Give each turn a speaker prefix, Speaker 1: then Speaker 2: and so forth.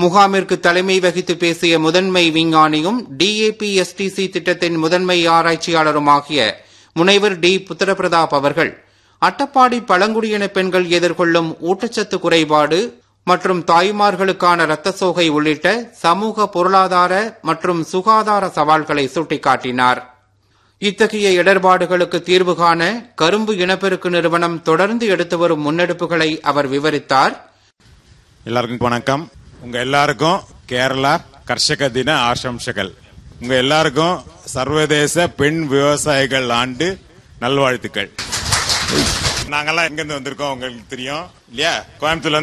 Speaker 1: முகாமிற்கு தலைமை வகித்து பேசிய முதன்மை விஞ்ஞானியும் டிஏபிஎஸ்டிசி திட்டத்தின் முதன்மை ஆராய்ச்சியாளருமாகிய முனைவர் டி புத்திரபிரதாப் அவர்கள் அட்டப்பாடி பழங்குடியின பெண்கள் எதிர்கொள்ளும் ஊட்டச்சத்து குறைபாடு மற்றும் தாய்மார்களுக்கான இரத்த சோகை உள்ளிட்ட சமூக பொருளாதார மற்றும் சுகாதார சவால்களை சுட்டிக்காட்டினார் இத்தகைய இடர்பாடுகளுக்கு தீர்வு காண கரும்பு இனப்பெருக்கு நிறுவனம் தொடர்ந்து எடுத்து வரும் முன்னெடுப்புகளை அவர் விவரித்தார்
Speaker 2: எல்லாருக்கும் வணக்கம் உங்க எல்லாருக்கும் கேரளா கர்ஷக தின ஆசம்சகள் உங்க எல்லாருக்கும் சர்வதேச பெண் விவசாயிகள் ஆண்டு நல்வாழ்த்துக்கள் நாங்கெல்லாம் எங்க இருந்து வந்திருக்கோம் உங்களுக்கு தெரியும் இல்லையா கோயம்புத்தூர்ல